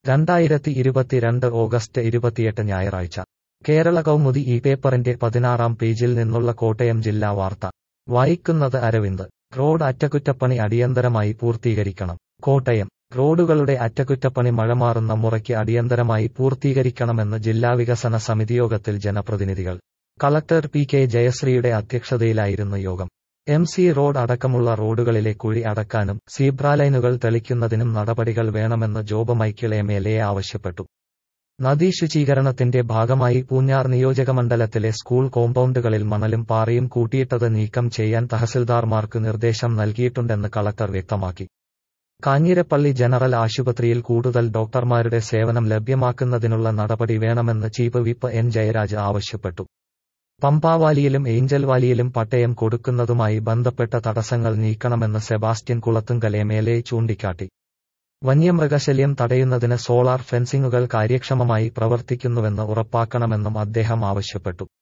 രണ്ടായിരത്തി ഇരുപത്തിരണ്ട് ഓഗസ്റ്റ് ഇരുപത്തിയെട്ട് ഞായറാഴ്ച കേരള കൗമുദി ഈ പേപ്പറിന്റെ പതിനാറാം പേജിൽ നിന്നുള്ള കോട്ടയം ജില്ലാ വാർത്ത വായിക്കുന്നത് അരവിന്ദ് റോഡ് അറ്റകുറ്റപ്പണി അടിയന്തരമായി പൂർത്തീകരിക്കണം കോട്ടയം റോഡുകളുടെ അറ്റകുറ്റപ്പണി മഴമാറുന്ന മുറയ്ക്ക് അടിയന്തരമായി പൂർത്തീകരിക്കണമെന്ന് ജില്ലാ വികസന സമിതിയോഗത്തിൽ ജനപ്രതിനിധികൾ കളക്ടർ പി കെ ജയശ്രീയുടെ അധ്യക്ഷതയിലായിരുന്നു യോഗം എം സി റോഡ് അടക്കമുള്ള റോഡുകളിലെ കുഴി അടക്കാനും സീബ്രാലൈനുകൾ തെളിക്കുന്നതിനും നടപടികൾ വേണമെന്ന് Job Michael M L A ആവശ്യപ്പെട്ടു നദീ ശുചീകരണത്തിന്റെ ഭാഗമായി പൂഞ്ഞാർ നിയോജകമണ്ഡലത്തിലെ സ്കൂൾ കോമ്പൗണ്ടുകളിൽ മണലും പാറയും കൂട്ടിയിട്ടത് നീക്കം ചെയ്യാൻ തഹസിൽദാർമാർക്ക് നിർദ്ദേശം നൽകിയിട്ടുണ്ടെന്ന് കളക്ടർ വ്യക്തമാക്കി കാഞ്ഞിരപ്പള്ളി ജനറൽ ആശുപത്രിയിൽ കൂടുതൽ ഡോക്ടർമാരുടെ സേവനം ലഭ്യമാക്കുന്നതിനുള്ള നടപടി വേണമെന്ന് ചീഫ് വിപ്പ് എൻ ജയരാജ് ആവശ്യപ്പെട്ടു പമ്പാവാലിയിലും ഏഞ്ചൽ വാലിയിലും പട്ടയം കൊടുക്കുന്നതുമായി ബന്ധപ്പെട്ട തടസ്സങ്ങൾ നീക്കണമെന്ന് Sebastian Kulathunkal M L A ചൂണ്ടിക്കാട്ടി വന്യമൃഗശല്യം തടയുന്നതിന് സോളാർ ഫെൻസിംഗുകൾ കാര്യക്ഷമമായി പ്രവർത്തിക്കുന്നുവെന്ന് ഉറപ്പാക്കണമെന്നും അദ്ദേഹം ആവശ്യപ്പെട്ടു